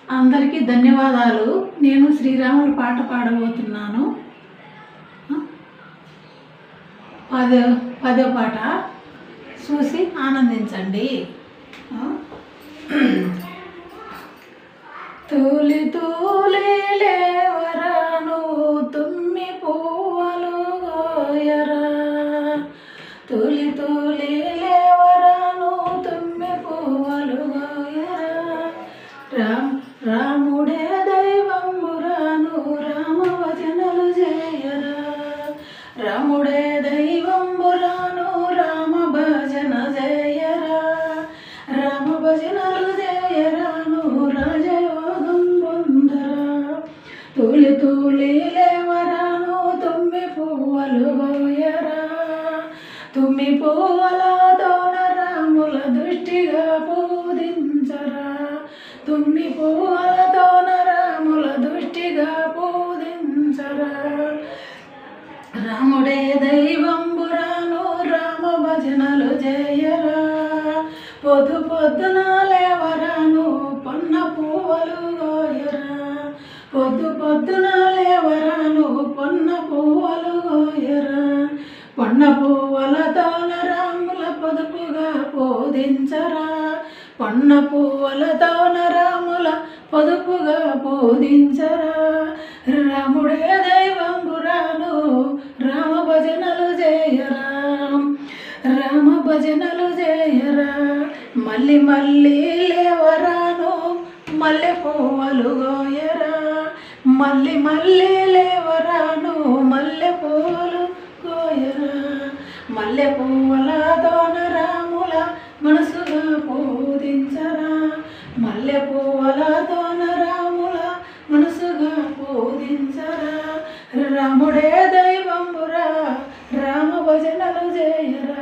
అందరికీ ధన్యవాదాలు నేను శ్రీరాములు పాట పాడబోతున్నాను పదో పదో పాట చూసి ఆనందించండి తూలి తూలి లేవరాను తుమ్మి పువ్వలు గోయరా తూలి తూలి లేవరాను తుమ్మి పువ్వలు గోయరా రామ్ రాముడే దైవంబురాను రామ వచనలు చేయరా రాముడే దైవంబురాను రామ భజన చేయరా రామ భజనలు చేయరాను రాజయోగం పొందరా తూలి తూలి లేవరాను తుమ్మి పువ్వలు గోయరా తుమ్మి పువ్వులతోన రాముల దృష్టిగా పూజించరా తుమ్మి పువ్వులతోన రాముల దృష్టిగా పూజించరా రాముడే దైవంబురాను రామ భజనలు చేయరా పొద్దు పొద్దున లేవరాను పొన్న పువ్వులు గోయరా పొద్దు పొద్దున లేవరాను పొన్న పువ్వులు గోయరా పొన్న పువ్వులతోన రాముల పొదుపుగా పూజించరా పొన్న పువ్వులతోన రాముల పొదుపుగా పూజించరా రాముడే దైవంబురాను రామ భజనలు చేయరా రామ భజనలు చేయరా మళ్ళీ మళ్ళీ లేవరాను మల్లె పువ్వులు గోయరా మళ్ళీ మళ్ళీ లేవరాను మల్లె పువ్వులు గోయరా మల్లె పువ్వులతోన రాముల మనసుగా పూజించరా మల్లె పువ్వులతోన రాముల మనసుగా పూజించరా రాముడే దైవంబురా రామ భజనలు చేయరా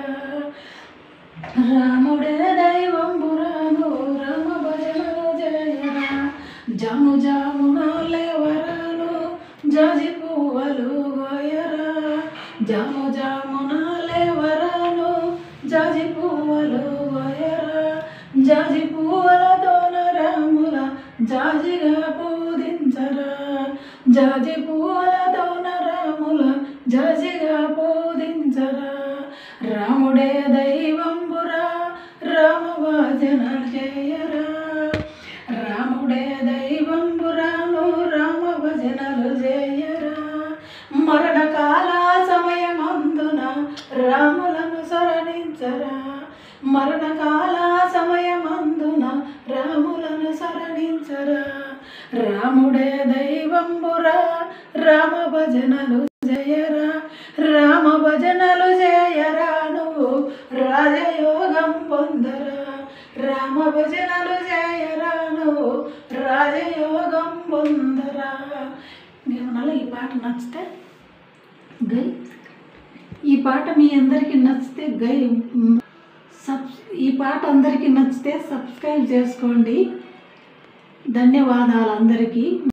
రాముడే దైవంబురాను రామ భజనలు చేయరా జాము జామున లేవరాను జాజి పువ్వులు గోయరా జాము జామున లేవరాను జాజి పువ్వులు గోయరా జాజి పువ్వులతోన రాముల జాజిగా పూజించరా జాజి పువ్వులతోన రాముల జాజిగా పూజించరా రాముడే దైవంబురా రామ భజనలు చేయరా రాముడే దైవంబురాను రామ భజనలు చేయరా మరణకాల సమయమందున రాములను శరణించరా మరణకాల సమయమందున రాములను శరణించరా రాముడే దైవంబురా రామ భజనలు జయరా రామ భజనలు జయరా నువ్వు రాజయోగం పొందరా రామ భజనలు జయరా నువ్వు రాజయోగం పొందరా ఏమన్నా ఈ పాట నచ్చితే గై ఈ పాట మీ అందరికీ నచ్చితే గై సబ్ ఈ పాట అందరికీ నచ్చితే సబ్స్క్రైబ్ చేసుకోండి ధన్యవాదాలు అందరికీ